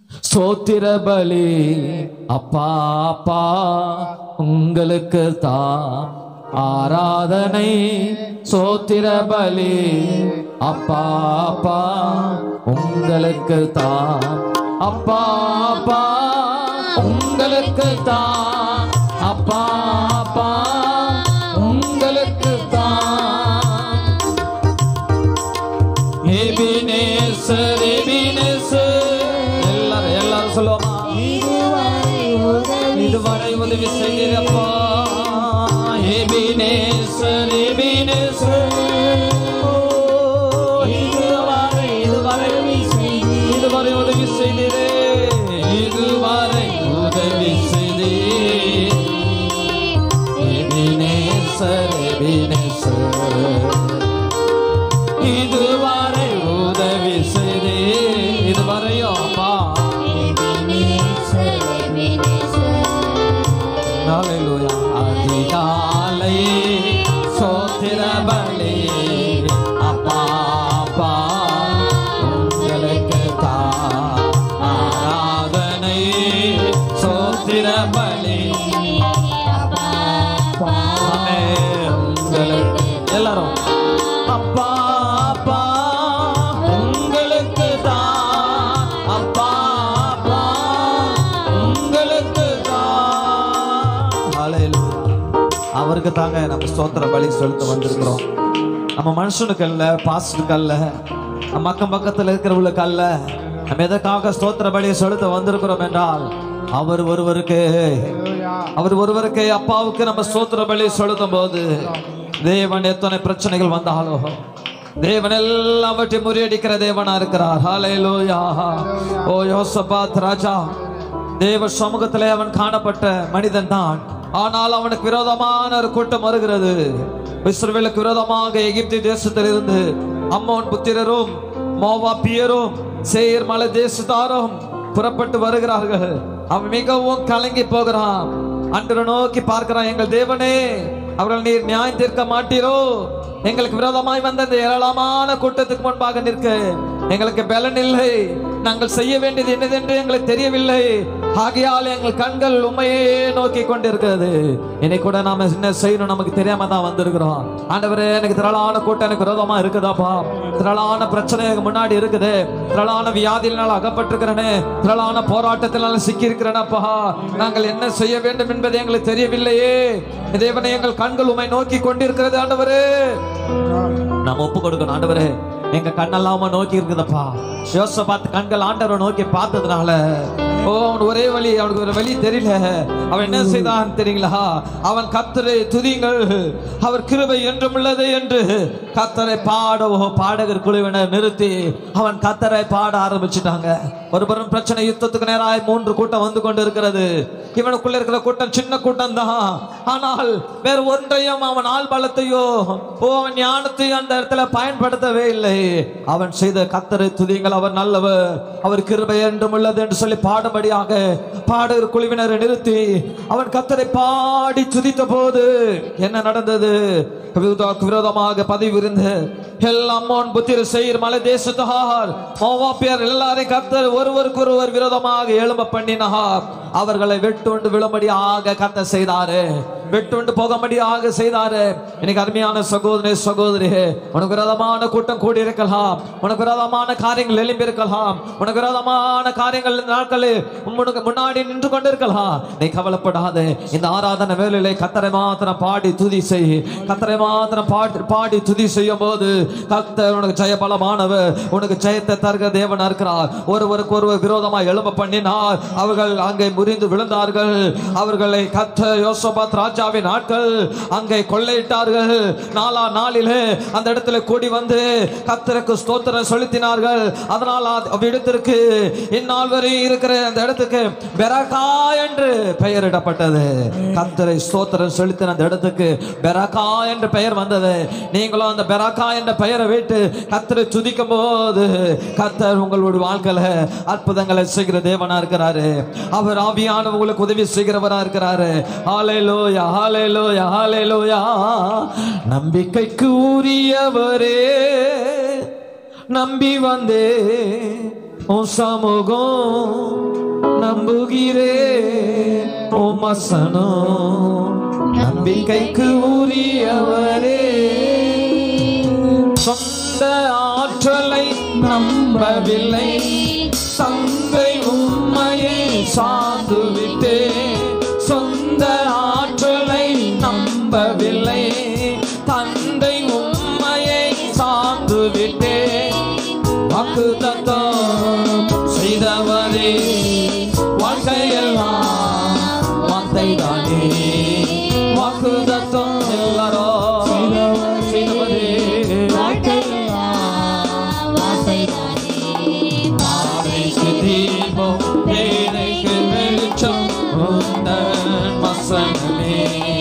சோத்திர பலி அப்பா அப்பா உங்களுக்கு தான் ஆராதனை சோத்திர பலி அப்பா அப்பா உங்களுக்கு தான் அப்பா அப்பா உங்களுக்கு தான் அப்பா அப்பா உங்களுக்கு தான் எபினேசர் எபினேசர் எல்லாரும் எல்லாரும் சொல்லுவோமா இதுவரை உதவி செய்தப்பா எபினேசர் எபினேசர் ஓ, இதுவரை இதுவரை இதுவரை உதவி செய்தீரே இதுவரை உதவி செய்தீர் எபினேசர் எபினேசர் இதுவரை உதவி செய்தே இதுவரையும் அப்பா ஹalleluya அதிகாலை சோத்திர பலி அப்பா அப்பா உங்களுக்கு தான் ஆராதனை சோத்திர பலி ஆமென். உங்களுக்கு எல்லாரும் அப்பா அப்பா உங்களுக்கு தான் அப்பா அப்பா உங்களுக்கு தான் ஹalleluya. அவருக்கு தாங்க நம்ம ஸ்தோத்திர பலி செலுத்த வந்திருக்கிறோம் நம்ம மனுஷனுக்கு அல்ல பாஸ்டருக்கு அல்ல நம்ம அக்கம் பக்கத்துல இருக்கிறவங்களுக்கு அல்ல நம்ம எதற்காக ஸ்தோத்திர பலியை செலுத்த வந்திருக்கிறோம் என்றால் அவர் ஒருவருக்கு அவர் ஒருவருக்கு அப்பாவுக்கு நம்ம ஸ்தோத்திர பலி செலுத்தும் போது தேவன் எத்தனை பிரச்சனைகள் வந்தாலும் தேவன் எல்லாவற்றையும் முறியடிக்கிற தேவனா இருக்கிறார் ஹalleluya ஓ யோசபாத் ராஜா தேவ சமூகத்திலே அவன் காணப்பட்ட மனிதன் தான் ஆனால் அவனுக்கு விரோதமான ஒரு கூட்டம் வருகிறது இஸ்ரவேலுக்கு விரோதமாக எகிப்து தேசத்தில் இருந்து அம்மோன் புத்திரரும் மோவாப்பியரும் சேயர் மலை தேசத்தாரும் புறப்பட்டு வருகிறார்கள் அவன் மிகவும் கலங்கி போகிறான் அன்று நோக்கி பார்க்கிறான் எங்கள் தேவனே அவர்கள் நீர் நியாயம் தீர்க்க மாட்டீரோ எங்களுக்கு விரோதமாய் வந்த இந்த ஏராளமான கூட்டத்துக்கு முன்பாக நிற்க எங்களுக்கு பலன் இல்லை நாங்கள் செய்ய வேண்டியது என்னதென்று எங்களுக்கு தெரியவில்லை ஆகையால் எங்கள் கண்கள் உண்மையே நோக்கி கொண்டிருக்கிறது இன்னைக்கு கூட நாம என்ன செய்யணும் நமக்கு தெரியாம தான் வந்திருக்கிறோம் ஆண்டவரே எனக்கு திரளான கூட்டம் எனக்கு விரோதமா இருக்குதாப்பா திரளான பிரச்சனை எனக்கு முன்னாடி இருக்குது திரளான வியாதியினால் அகப்பட்டிருக்கிறேனே திரளான போராட்டத்தினால சிக்கி இருக்கிறேனப்பா நாங்கள் என்ன செய்ய வேண்டும் என்பது எங்களுக்கு தெரியவில்லையே தேவனை எங்கள் கண்கள் உமை நோக்கி கொண்டிருக்கிறது ஆண்டவரே நாம் ஒப்பு கொடுக்கணும் ஆண்டவரே எங்க கண்ணெல்லாம் உம்மை நோக்கி இருக்குதப்பா யோச பார்த்து கண்கள் ஆண்டவரை நோக்கி பார்த்ததுனால ஓ அவனுக்கு ஒரே வழி அவனுக்கு ஒரு வழி தெரியல அவன் என்ன செய்தான் தெரியுங்களா அவன் கத்தரை துதிங்கள் அவர் கிருபை என்றும் உள்ளது என்று கத்தரை பாடவோ பாடகர் குழுவினர் நிறுத்தி அவன் கத்தரை பாட ஆரம்பிச்சிட்டாங்க ஒருபுறம் பிரச்சனை யுத்தத்துக்கு நேராய் மூன்று கூட்டம் வந்து கொண்டு இருக்கிறது இவனுக்குள்ள இருக்கிற கூட்டம் சின்ன கூட்டம் தான் ஆனால் வேற ஒன்றையும் அவன் ஆள் பலத்தையோ ஓ அவன் ஞானத்தையும் அந்த இடத்துல பயன்படுத்தவே இல்லை அவன் செய்த கத்தரை துதிங்கள் அவர் நல்லவர் அவர் கிருபை என்றும் உள்ளது என்று சொல்லி பாடும்படியாக பாடகர் குழுவினரை நிறுத்தி அவன் கத்தரை பாடி துதித்த போது என்ன நடந்தது விரோத- விரோதமாக பதவி இருந்து எல்லாம் அம்மோன் புத்திர செய்ர் மலை தேசத்தார் மோவாப்பியர் எல்லாரையும் கத்தர் ஒருவருக்கு ஒருவர் விரோதமாக எழும்ப பண்ணினார் அவர்களை வெட்டுண்டு விழும்படியாக கத்த செய்தாரு வெட்டுண்டு போகும்படியாக செய்தாரு இன்னைக்கு அருமையான சகோதரி சகோதரி உனக்கு விரோதமான கூட்டம் கூடி இருக்கலாம் உனக்கு விரோதமான காரியங்கள் எழும்பி இருக்கலாம் உனக்கு விரோதமான காரியங்கள் இந்த நாட்களில் உனக்கு முன்னாடி நின்று கொண்டிருக்கலாம் நீ கவலைப்படாத இந்த ஆராதனை வேலையிலே கத்தரை மாத்திரம் பாடி துதி செய் கத்தரை மாத்திரம் பாடி பாடி துதி செய்யும் போது கத்தர் உனக்கு ஜெயபலமானவர் உனக்கு ஜெயத்தை தருகிற தேவனா இருக்கிறார் ஒருவருக்கு ஒருவர் விரோதமா எழும்ப பண்ணினார் அவர்கள் அங்கே முறிந்து விழுந்தார்கள் அவர்களை கத்த யோசபாத் ராஜாவின் ஆட்கள் அங்கே கொள்ளையிட்டார்கள் நாலா நாளிலே அந்த இடத்துல கூடி வந்து கத்தருக்கு ஸ்தோத்திரம் செலுத்தினார்கள் அதனால் அது- அவ்விடத்திற்கு இந்நாள் வரை இருக்கிற அந்த இடத்துக்கு பெரகா என்று பெயரிடப்பட்டது கத்தரை ஸ்தோத்திரம் செலுத்தின அந்த இடத்துக்கு பெரகா என்று பெயர் வந்தது நீங்களும் அந்த பெரகா என்ற பெயரை வைத்து கத்தரை துதிக்கும் போது கத்தர் உங்களுடைய வாழ்க்கையில அற்புதங்களை செய்கிற தேவனா இருக்கிறாரு அவர் ஆவியான உங்களுக்கு உதவி செய்கிறவரா இருக்கிறாரு ஹalleluya ஹalleluya ஹalleluya நம்பிக்கைக்கு உரியவரே நம்பி வந்தே உன் சமூகம் நம்புகிறே உன் வசனம் நம்பிக்கைக்கு உரியவரே சொந்த ஆற்றலை நம்பவில்லை தந்தை உண்மையை சார்ந்து விட்டே சொந்த ஆற்றலை நம்பவில்லை தந்தை உண்மையை சார்ந்து விட்டே வாக்கு தத்தம் செய்தவரே வாழ்க்கையெல்லாம் வார்த்தை தானே வாக்கு தத்தம் எல்லாரோ செய்தவரே பாதைக்கு தீபம் வேலைக்கு வெளிச்சம் உந்தன் வசனமே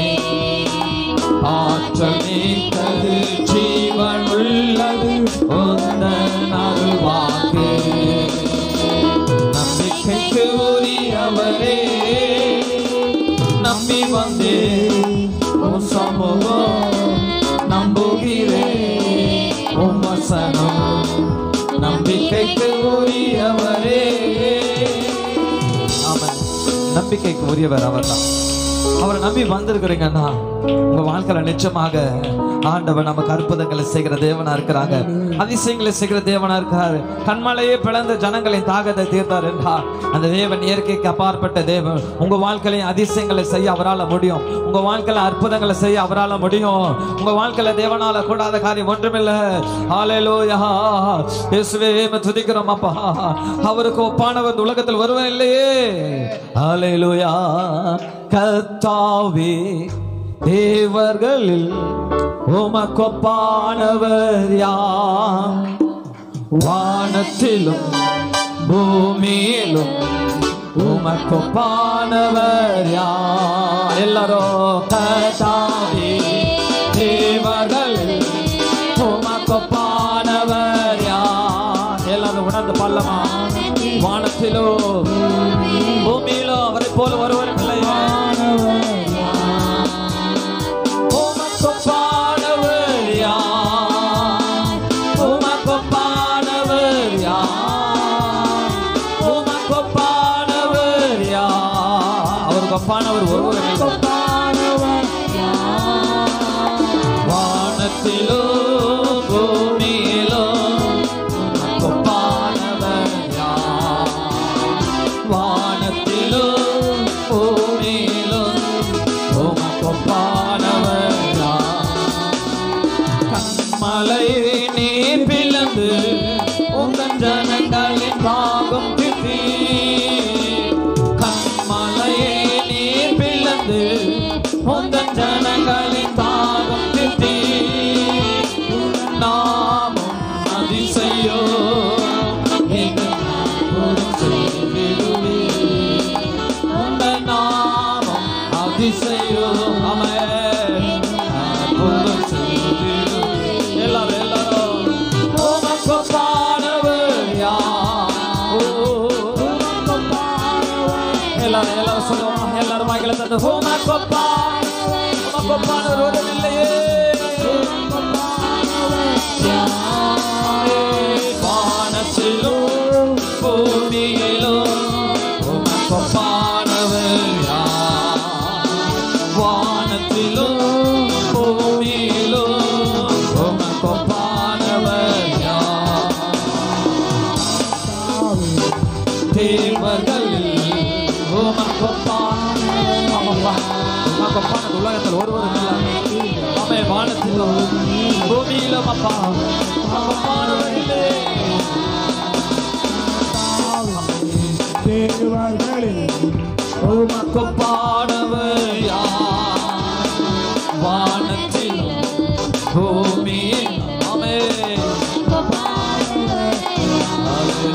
ஆற்றல் நீத்தது ஜீவன் உள்ளது உந்தன் அருள்வாக்கு நம்பிக்கைக்கு உரியவரே நம்பி வந்தே உன் சமூகம் நம்புகிறே உன் வசனம் நம்பிக்கைக்கு உரியவரே ஆமாம் நம்பிக்கைக்கு உரியவர் அவர்தான் அவரை நம்பி வந்திருக்கிறீங்கன்னா உங்க வாழ்க்கையில நிச்சயமாக ஆண்டவர் நமக்கு அற்புதங்களை செய்கிற தேவனா இருக்கிறாங்க அதிசயங்களை செய்கிற தேவனா இருக்காரு கண்மலையே பிளந்த ஜனங்களின் தாகத்தை தீர்த்தார் என்றார் அந்த தேவன் இயற்கைக்கு அப்பாற்பட்ட தேவன் உங்க வாழ்க்கையில அதிசயங்களை செய்ய அவரால முடியும் உங்க வாழ்க்கையில அற்புதங்களை செய்ய அவரால முடியும் உங்க வாழ்க்கையில தேவனால கூடாத காரியம் ஒன்றுமில்லை ஹalleluya இயேசுவே உம்மை துதிக்கிறோம் அப்பா அவருக்கு ஒப்பானவர் இந்த உலகத்தில் வருவன் இல்லையே ஹalleluya கர்த்தாவே தேவர்களில் உமக்கொப்பானவர் யார் வானத்திலும் பூமியிலும் உமக்கொப்பானவர் யார் எல்லாரும் கர்த்தாவே தேவர்களில் உமக்கொப்பானவர் யார் எல்லாரும் உணர்ந்து பல்லமா வானத்திலோ பூமியிலோ அவரை போல ஒருவர் இல்லையா உமக்கொப்பானவர் யார்? உமக்கொப்பானவர் யார்? உமக்கொப்பானவர் யார்? அவருக்கு ஒப்பானவர் ஒருவர் இல்லை. வானத்திலோ பூமியிலோ உமக்கொப்பானவர் யார்? வானத்திலோ பூமியிலோ உமக்கொப்பானவர் யார்? கண்மலை நீர் பிளந்து உங்கள் ஜனங்களின் பாகம் திட்டி கண்மலையை நீர் பிளந்து உங்கள் ஜனங்களின் பாகம் திட்டி நாமும் அதிசயோ எங்கள் நாமம் செய்திடுவே. உங்கள் நாமம் அதிசயோ அமர் அற்புதம் செய்திடுவே. எல்லாரும் எல்லாரும் உமக்கொப்பானவர் யார்? ஓ, எல்லாரும் எல்லாரும் சொல்லுவோம் எல்லாரும் வாய்களை தந்து உமக்கொப்பான் உமக்கொப்பானவர் ஒருவர் இல்லையே வானத்திலும் பூமியிலும் உமக்கொப்பானவர் யார்? வானத்திலும் பூமியிலும் உமக்கொப்பானவர் யார்? தேவர்களில் உமக்கொப்பான ஆமாப்பா, உமக்கொப்பான உலகத்தில் ஒருவரும் இல்லை அவை வானத்திலும் பூமியிலும் அப்பா உமக்கொப்பானவர் இல்லை உமக்கொப்பானவர் யார்? வானத்திலும் பூமியிலும் ஆமென்.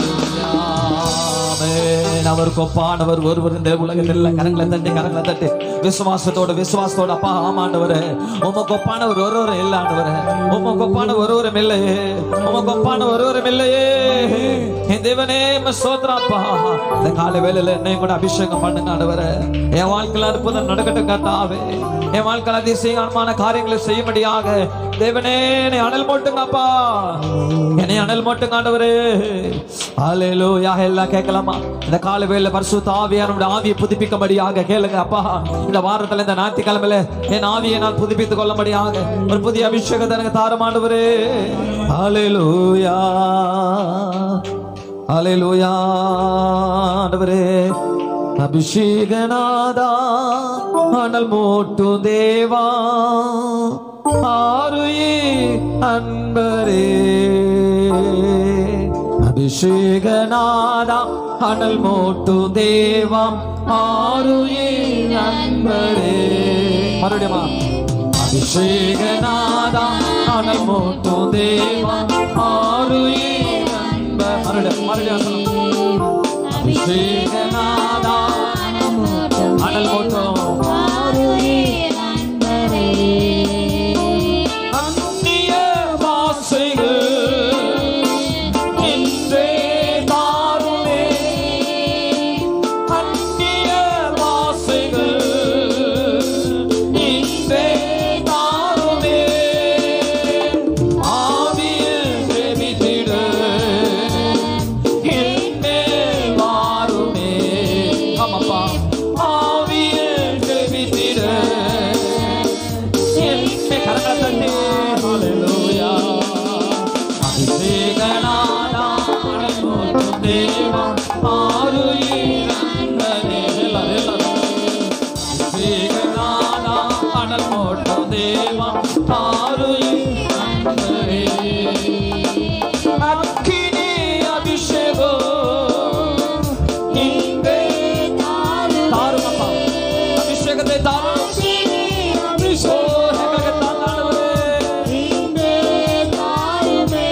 ஆமென். அவருக்கு ஒப்பானவர் ஒருவர் இந்த உலகத்தில் இல்லை. கரங்களை தட்டி கரங்களை தட்டி விசுவாசத்தோட விசுவாசத்தோட அப்பா ஆமாண்டவரே உமக்கு ஒப்பானவர் ஒருவரும் இல்ல ஆண்டவரே உமக்கு ஒப்பானவர் ஒருவரும் இல்லையே உமக்கு ஒப்பான ஒருவரும் இல்லையே என் தேவனே உம்மை ஸ்தோத்திரம் அப்பா இந்த காலை வேளையில என்னையும் கூட அபிஷேகம் பண்ணுங்க ஆண்டவரே என் வாழ்க்கையில அற்புதம் நடக்கட்டும் கத்தாவே என் வாழ்க்கையில் அதிசயமான காரியங்களை செய்யும்படியாக தேவனே என்னை அனல் மூட்டுங்கப்பா என்னை அனல் மூட்டுங்க ஆண்டவரே ஹalleluya எல்லாம் கேட்கலாமா இந்த கால வேளையில பரிசுத்த ஆவியானோட ஆவியை புதுப்பிக்கும்படியாக கேளுங்க அப்பா இந்த வாரத்துல இந்த ஞாயிற்றுக்கிழமையில என் ஆவியை நான் புதுப்பித்துக் கொள்ளும்படியாக ஒரு புதிய அபிஷேகத்தை எனக்கு தாரமாண்டவரே ஹalleluya ஹalleluya ஆண்டவரே அபிஷேகநாதா அனல் மூட்டு தேவா ஆருயே அன்பரே அபிஷேகநாதா அனல் மூட்டு தேவம் ஆருயே அன்பரே மறுபடியுமா அபிஷேகநாதா அனல் மூட்டு தேவம் ஆருயே அன்ப மறுபடியும் மறுபடியும் சொல்லணும். அபிஷேகநாதா அனல் மூட்டும் அந்நிய வாசைகள் இன்றே தாருமே அந்நிய வாசைகள் இன்றே தாருமே ஆவியில் ஜெபித்திடு என்னேல் வாருமே ஆமாப்பா ஆவியில் ஜெபித்திடு என்னை கரங்களை தட்டி ஹalleluya அபிஷேகநாதா அனல்மோட்டும் தேவா ஆருயிரந்தனே எல்லாரும் எல்லாரும் அபிஷேகநாதா அனல்மோட்டும் தேவா ஆருயிரந்தனே அக்கினி அபிஷேகம் இங்கே தாருமப்பா அபிஷேகத்தை தாரும் அபிஷேகத்தை தாண்டவரே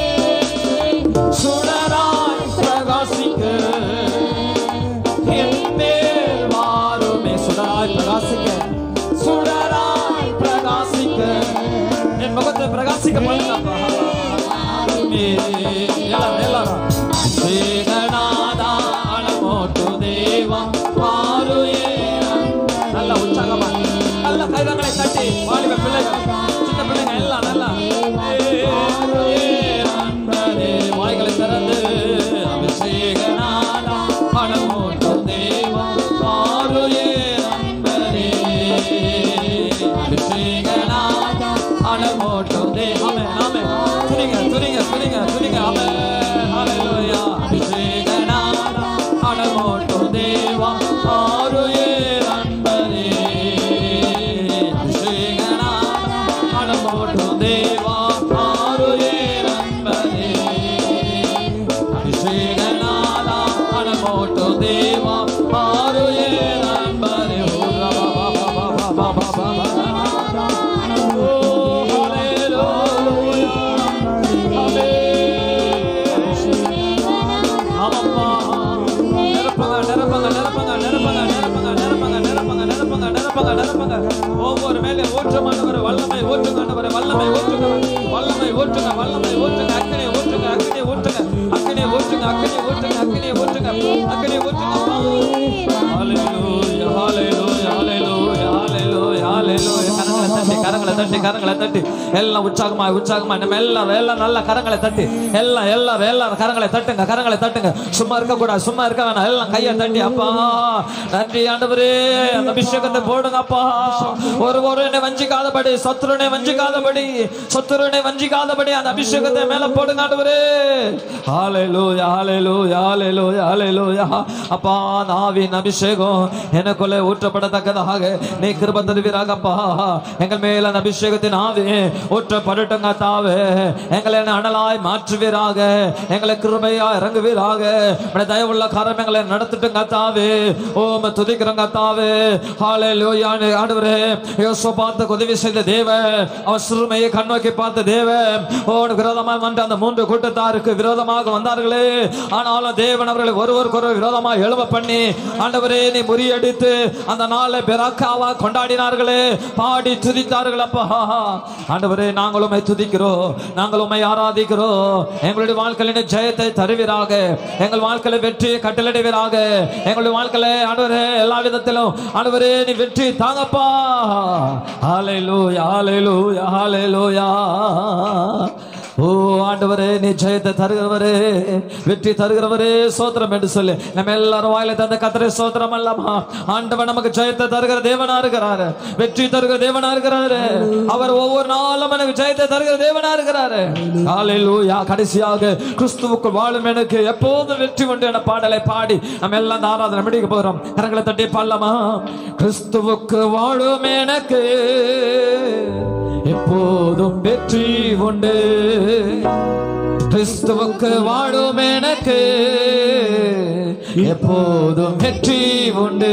சுடராய் பிரகாசிக்க என் மேல் வாருமே சுடராய் பிரகாசிக்க சுடராய் பிரகாசிக்க என் முகத்தை பிரகாசிக்க பண்ணுங்கப்பா வாருமே எல்லாரும் எல்லாரும் சேகநாதா அனமோட்டு தேவா வாருயே நல்ல உற்சாகமா நல்ல கைதங்களை தட்டி வாலிப பிள்ளைகள் சின்ன பிள்ளைங்க எல்லாம் நல்லா அன்பரே, வாய்களை திறந்து அபிஷேகநாதா பணமோட்டும் தேவா ஆருயே அன்பரே அபிஷேகநாதா அனமோட்டும் தே ஆமே ஆமே துணிங்க துணிங்க துணிங்க துணிங்க ஆமே ஹalleluya அபிஷேகநாதா அனமோட்டும் தேவா ஆருயே அன்பரே அபிஷேகநாதா அனமோட்டும் தேவா ஆருயே அன்பரே அபிஷேகநாதா அனமோட்டு தேவா ஆருயே அன்பரே ஓ ரபா பா பா பா பா பா பா பா ஓ ஹalleluya ஆமென் ஆமாப்பா நிரப்புங்க நிரப்புங்க நிரப்புங்க நிரப்புங்க நிரப்புங்க நிரப்புங்க நிரப்புங்க நிரப்புங்க நிரப்புங்க நிரப்புங்க ஒவ்வொரு மேலே ஊற்றமானவர் வல்லமை ஊற்றுங்க வல்லமை ஊற்றுங்க வல்லமை ஊற்றுங்க வல்லமை ஊற்றுங்க அக்கினி ஊற்றுங்க அக்கினி ஊற்றுங்க அக்கினி ஊற்றுங்க அக்கினி ஊற்றுங்க அக்கினி ஊற்றுங்க அக்கினி ஊற்றுங்க ஹalleluya ஹalleluya ஹalleluya ஹalleluya ஹalleluya கரங்களை தட்டி கரங்களை தட்டி கரங்களை தட்டி எல்லாம் உற்சாகமா உற்சாகமா நம்ம எல்லாரும் எல்லாம் நல்ல கரங்களை தட்டி எல்லாம் எல்லாரும் எல்லாரும் கரங்களை தட்டுங்க கரங்களை தட்டுங்க சும்மா இருக்க கூடாது சும்மா இருக்க வேணாம் எல்லாம் கையை தட்டி அப்பா நன்றி ஆண்டவரே அந்த அபிஷேகத்தை போடுங்க அப்பா ஒரு ஒரு என்னை வஞ்சிக்காதபடி சத்துருனை வஞ்சிக்காதபடி சத்துருனை வஞ்சிக்காதபடி அந்த அபிஷேகத்தை மேல போடுங்க ஆண்டவரே ஹalleluya ஹalleluya ஹalleluya ஹalleluya அப்பா அந்த ஆவியின் அபிஷேகம் எனக்குள்ளே ஊற்றப்படத்தக்கதாக நீ கிருப தருவீராகப்பா எங்கள் மேல அந்த அபிஷேகத்தின் ஆவி ஊற்றப்படட்டும் கத்தாவே எங்களை அனலாய் மாற்றுவீராக எங்களை கிருபையா இறங்குவீராக உம்முடைய தயவுள்ள கரம் எங்களை நடத்திட்டும் கத்தாவே ஓம துதிக்கிறோம் கத்தாவே ஹாலே லோயானு ஆண்டவரே யோசோ பார்த்து உதவி செய்த தேவ அவன் சிறுமையை கண்ணோக்கி பார்த்த தேவ ஓடு விரோதமாக வந்த அந்த மூன்று கூட்டத்தாருக்கு விரோதமாக வந்தார்களே ஆனாலும் தேவன் அவர்களை ஒருவருக்கு ஒரு விரோதமாக எழுவ பண்ணி ஆண்டவரே நீ முறியடித்து அந்த நாளை பெராக்காவா கொண்டாடினார்களே பாடி துதித்தார்கள் அப்பா ஆண்டவரே நாங்கள் உம்மை துதிக்கிறோம் நாங்கள் உம்மை ஆராதிக்கிறோம் எங்களுடைய வாழ்க்கையில ஜெயத்தை தருவீராக எங்கள் வாழ்க்கையில வெற்றியை கட்டளிடுவீராக எங்களுடைய வாழ்க்கையில ஆண்டவரே எல்லா விதத்திலும் ஆண்டவரே நீ வெற்றி தாங்கப்பா ஹalleluya ஹalleluya ஹalleluya ஓ ஆண்டவரே நீ ஜெயத்தை தருகிறவரே வெற்றி தருகிறவரே சோத்திரம் என்று சொல்லி நம்ம எல்லாரும் வாயில தந்த கத்திரை சோத்திரம் அல்லமா ஆண்டவர் நமக்கு ஜெயத்தை தருகிற தேவனா இருக்கிறாரு வெற்றி தருகிற தேவனா இருக்கிறாரு அவர் ஒவ்வொரு நாளும் எனக்கு ஜெயத்தை தருகிற தேவனா இருக்கிறாரு ஹalleluya கடைசியாக கிறிஸ்துவுக்கு வாழும் எனக்கு எப்போதும் வெற்றி உண்டு என பாடலை பாடி நம்ம எல்லாம் இந்த ஆராதனை முடிக்க போகிறோம் கரங்களை தட்டி பாடலாமா கிறிஸ்துவுக்கு வாழும் எனக்கு எப்போதும் வெற்றி உண்டு கிறிஸ்துவுக்கு வாழும் எனக்கு எப்போதும் வெற்றி உண்டு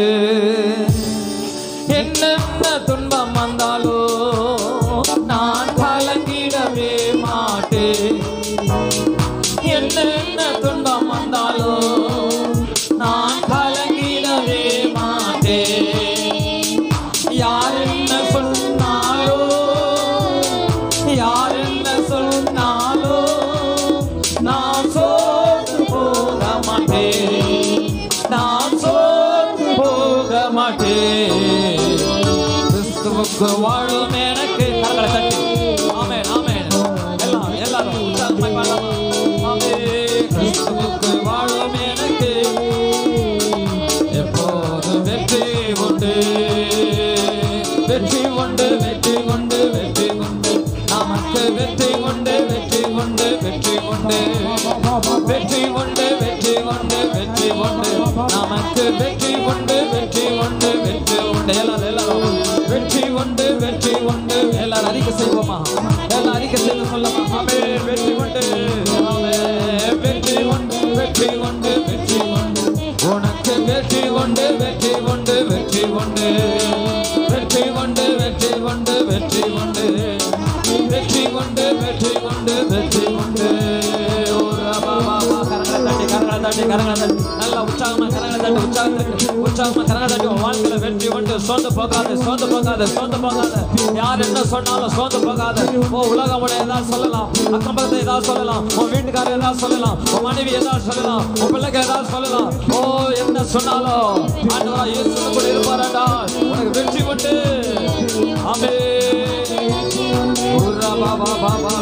என்னென்ன துன்பம் வந்தாலோ நான் கலங்கிடவே மாட்டேன் என்னென்ன துன்பம் வந்தாலோ நான் கலங்கிடவே மாட்டேன் யார் என்ன சொன்னாலோ யார் என்ன சொன்னாலோ நான் சோர்ந்து போக மாட்டேன் நான் சோர்ந்து போக மாட்டேன் கிறிஸ்துவுக்கு வாழும் எனக்கு கரங்களை தட்டி ஆமென் ஆமென் எல்லாம் எல்லாரும் உற்சாகமாய் பாடலாமா? ஆமென். கிறிஸ்துவுக்கு வாழும் எனக்கு எப்போதும் வெற்றி உண்டு வெற்றி உண்டு வெற்றி உண்டு வெற்றி உண்டு நமக்கு வெற்றி உண்டு வெற்றி உண்டு வெற்றி உண்டு வெற்றி உண்டு வெற்றி உண்டு வெற்றி உண்டு நமக்கு வெற்றி உண்டு வெற்றி உண்டு வெற்றி உண்டு எல்லாரும் எல்லாரும் வெற்றி உண்டு வெற்றி உண்டு எல்லாரும் அறிக்கை செய்வோமா எல்லாரும் அறிக்கை செய்து சொல்லமா ஆமே வெற்றி உண்டு ஆமே வெற்றி உண்டு வெற்றி உண்டு வெற்றி உண்டு உனக்கு வெற்றி உண்டு வெற்றி உண்டு வெற்றி உண்டு வெற்றி உண்டு வெற்றி உண்டு வெற்றி உண்டு வெற்றி உண்டு வெற்றி உண்டு வெற்றி உண்டு ஓ ரபா பாபா கரங்களை தட்டி கரங்களை தட்டி கரங்களை தட்டி நல்லா உற்சாகமா கரங்களை தட்டி உற்சாகம் தட்டி உற்சாகமா கரங்களை தட்டி உன் வாழ்க்கையில வெற்றி உண்டு சோர்ந்து போகாத சோர்ந்து போகாத சோர்ந்து போகாத யார் என்ன சொன்னாலும் சோர்ந்து போகாத ஓ உலகம் உடைய ஏதாவது சொல்லலாம் அக்கம் பக்கத்தை ஏதாவது சொல்லலாம் உன் வீட்டுக்காரர் ஏதாவது சொல்லலாம் உன் மனைவி ஏதாவது சொல்லலாம் உன் பிள்ளைக்கு ஏதாவது சொல்லலாம் ஓ என்ன சொன்னாலும் ஆண்டவரா இயேசு கூட இருப்பாரடா உனக்கு வெற்றி உண்டு ஆமே உர்ரா பாபா பாபா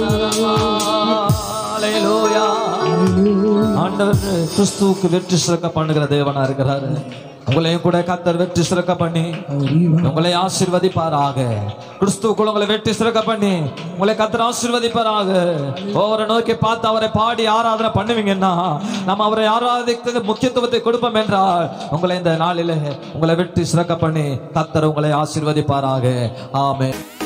ஹalleluya ஆண்டவர் கிறிஸ்துவுக்கு வெற்றி சிறக்க பண்ணுகிற தேவனா இருக்கிறாரு உங்களையும் கூட கத்தர் வெற்றி சிறக்க பண்ணி உங்களை ஆசீர்வதிப்பாராக கிறிஸ்துவுக்குள் உங்களை வெற்றி சிறக்க பண்ணி உங்களை கத்தர் ஆசீர்வதிப்பாராக ஒவ்வொரு நோக்கி பார்த்து அவரை பாடி ஆராதனை பண்ணுவீங்கன்னா நம்ம அவரை ஆராதிக்க முக்கியத்துவத்தை கொடுப்போம் என்றால் உங்களை இந்த நாளிலே உங்களை வெற்றி சிறக்க பண்ணி கத்தர் உங்களை ஆசீர்வதிப்பாராக ஆமென்